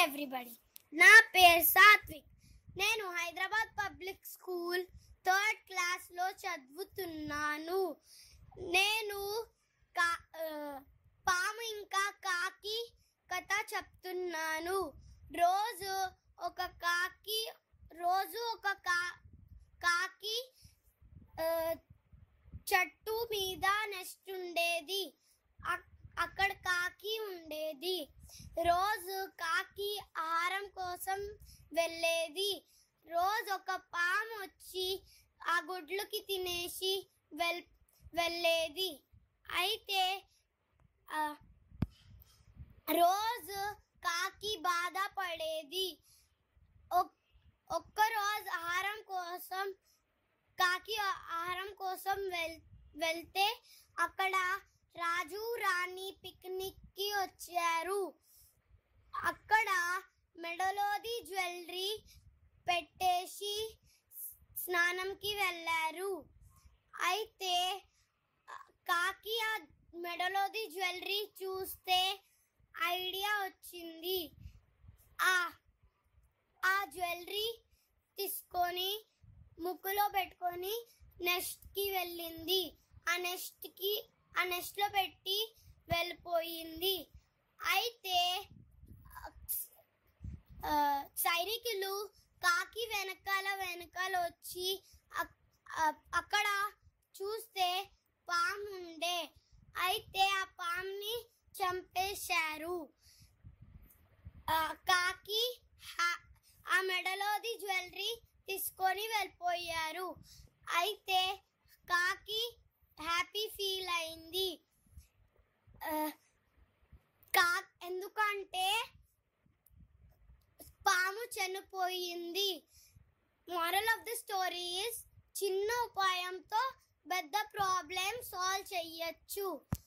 everybody నా పేరు సాత్విక్ నేను హైదరాబాద్ పబ్లిక్ స్కూల్ థర్డ్ క్లాస్లో చదువుతున్నాను నేను కా ఆ, పాము ఇంకా కాకి కథ చెప్తున్నాను రోజు ఒక కాకి రోజు ఒక కా కాకి ఆ, చెట్టు మీద నెస్ట్ ఉండేది అక్- అక్కడ కాకి ఉండేది రోజు కాకి ఆహారం కోసం వెళ్ళేది రోజు ఒక పాము వచ్చి ఆ గుడ్లకి తినేసి వెల్ వెళ్ళేది అయితే ఆ, రోజు కాకి బాధపడేది ఒక్- ఒక్క రోజు ఆహారం కోసం కాకి ఆహారం కోసం వెల్ వెళ్తే అక్కడ రాజు రాణి పిక్నిక్ కి వచ్చారు అక్కడ మెడలోది జ్యువెలరీ పెట్టేసి స్నానంకి వెళ్ళారు అయితే ఆ, కాకి ఆ మెడలోది జ్యువెలరీ చూస్తే ఐడియా వచ్చింది ఆ ఆ జ్యువెలరీ తీసుకొని ముక్కులో పెట్టుకొని నెక్స్ట్ కి వెళ్ళింది ఆ నెక్స్ట్ కి ఆ నెక్స్ట్ లో పెట్టి వెళ్ళిపోయింది అయితే ఆ, సైనికులు కాకి వెనకాల వెనకాల వచ్చి అక్- ఆ- అక్కడ చూస్తే పాము ఉండే అయితే ఆ పాముని చంపేశారు ఆ, కాకి హా- ఆ మెడలోది జ్యువెలరీ తీసుకొని వెళ్ళిపోయారు అయితే కాకి హ్యాపీ ఫీల్ అయింది ఆ, కా ఎందుకంటే పాము చనిపోయింది moral of the story is చిన్న ఉపాయంతో పెద్ద ప్రాబ్లం సాల్వ్ చెయ్యొచ్చు